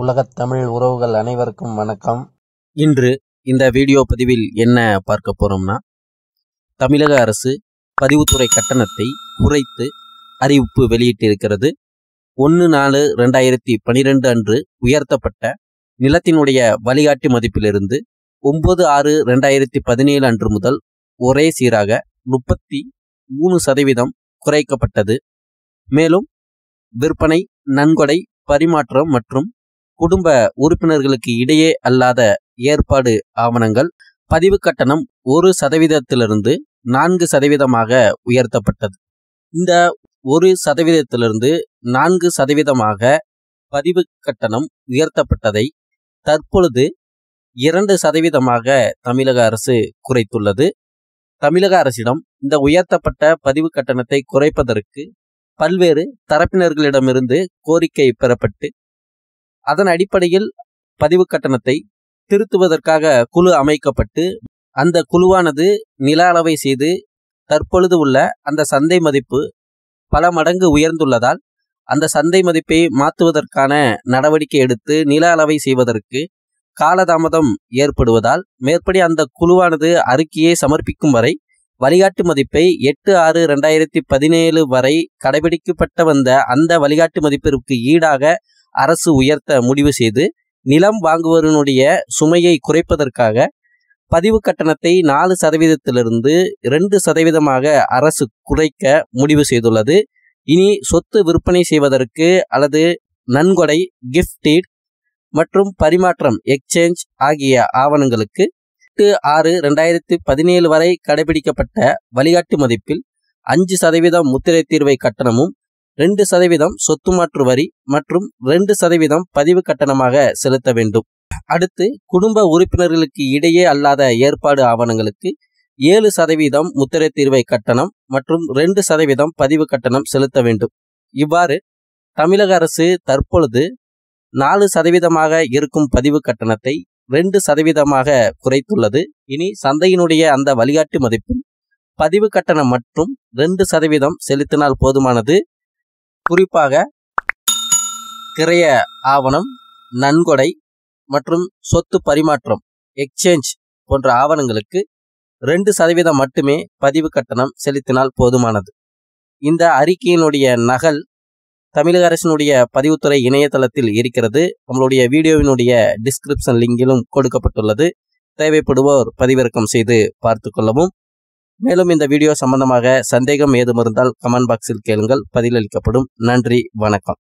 உலகத் தமிழ் உறவுகள் அனைவருக்கும் வணக்கம் இன்று இந்த வீடியோ பதிவில் என்ன பார்க்க போறோம்னா தமிழக அரசு பதிவுத்துறை கட்டணத்தை குறைத்து அறிவிப்பு வெளியிட்டிருக்கிறது ஒன்று நாலு ரெண்டாயிரத்தி பனிரெண்டு அன்று உயர்த்தப்பட்ட நிலத்தினுடைய வழிகாட்டி மதிப்பிலிருந்து ஒன்பது ஆறு ரெண்டாயிரத்தி பதினேழு அன்று முதல் ஒரே சீராக முப்பத்தி மூணு சதவீதம் குறைக்கப்பட்டது மேலும் விற்பனை நன்கொடை பரிமாற்றம் மற்றும் குடும்ப உறுப்பினர்களுக்கு இடையே அல்லாத ஏற்பாடு ஆவணங்கள் பதிவு கட்டணம் ஒரு சதவீதத்திலிருந்து நான்கு சதவீதமாக உயர்த்தப்பட்டது இந்த ஒரு சதவீதத்திலிருந்து நான்கு சதவீதமாக பதிவு கட்டணம் உயர்த்தப்பட்டதை தற்பொழுது இரண்டு சதவீதமாக தமிழக அரசு குறைத்துள்ளது தமிழக அரசிடம் இந்த உயர்த்தப்பட்ட பதிவு கட்டணத்தை குறைப்பதற்கு பல்வேறு தரப்பினர்களிடமிருந்து கோரிக்கை பெறப்பட்டு அதன் அடிப்படையில் பதிவு கட்டணத்தை திருத்துவதற்காக குழு அமைக்கப்பட்டு அந்த குழுவானது நில அளவை செய்து தற்பொழுது உள்ள அந்த சந்தை மதிப்பு பல மடங்கு உயர்ந்துள்ளதால் அந்த சந்தை மதிப்பை மாற்றுவதற்கான நடவடிக்கை எடுத்து நில அளவை செய்வதற்கு காலதாமதம் ஏற்படுவதால் மேற்படி அந்த குழுவானது அறிக்கையை சமர்ப்பிக்கும் வரை வழிகாட்டு மதிப்பை எட்டு ஆறு ரெண்டாயிரத்தி பதினேழு வரை கடைபிடிக்கப்பட்ட வந்த அந்த வழிகாட்டு மதிப்பிற்கு ஈடாக அரசு உயர்த்த முடிவு செய்து நிலம் வாங்குவதனுடைய சுமையை குறைப்பதற்காக பதிவு கட்டணத்தை நாலு சதவீதத்திலிருந்து ரெண்டு சதவீதமாக அரசு குறைக்க முடிவு செய்துள்ளது இனி சொத்து விற்பனை செய்வதற்கு அல்லது நன்கொடை கிஃப்டீட் மற்றும் பரிமாற்றம் எக்ஸ்சேஞ்ச் ஆகிய ஆவணங்களுக்கு எட்டு ஆறு ரெண்டாயிரத்தி பதினேழு வரை கடைபிடிக்கப்பட்ட வழிகாட்டு மதிப்பில் அஞ்சு சதவீதம் முத்திரை தீர்வை கட்டணமும் ரெண்டு சதவீதம் சொத்து மாற்று வரி மற்றும் ரெண்டு சதவீதம் பதிவு கட்டணமாக செலுத்த வேண்டும் அடுத்து குடும்ப உறுப்பினர்களுக்கு இடையே அல்லாத ஏற்பாடு ஆவணங்களுக்கு ஏழு சதவீதம் முத்திரை தீர்வை கட்டணம் மற்றும் ரெண்டு சதவீதம் பதிவு கட்டணம் செலுத்த வேண்டும் இவ்வாறு தமிழக அரசு தற்பொழுது நாலு சதவீதமாக இருக்கும் பதிவு கட்டணத்தை ரெண்டு சதவீதமாக குறைத்துள்ளது இனி சந்தையினுடைய அந்த வழிகாட்டு மதிப்பில் பதிவு கட்டணம் மற்றும் ரெண்டு சதவீதம் செலுத்தினால் போதுமானது குறிப்பாக கிரைய ஆவணம் நன்கொடை மற்றும் சொத்து பரிமாற்றம் எக்ஸ்சேஞ்ச் போன்ற ஆவணங்களுக்கு ரெண்டு சதவீதம் மட்டுமே பதிவு கட்டணம் செலுத்தினால் போதுமானது இந்த அறிக்கையினுடைய நகல் தமிழக அரசினுடைய பதிவுத்துறை இணையதளத்தில் இருக்கிறது நம்மளுடைய வீடியோவினுடைய டிஸ்கிரிப்ஷன் லிங்கிலும் கொடுக்கப்பட்டுள்ளது தேவைப்படுவோர் பதிவிறக்கம் செய்து பார்த்து கொள்ளவும் மேலும் இந்த வீடியோ சம்பந்தமாக சந்தேகம் ஏதும் இருந்தால் கமெண்ட் பாக்ஸில் கேளுங்கள் பதிலளிக்கப்படும் நன்றி வணக்கம்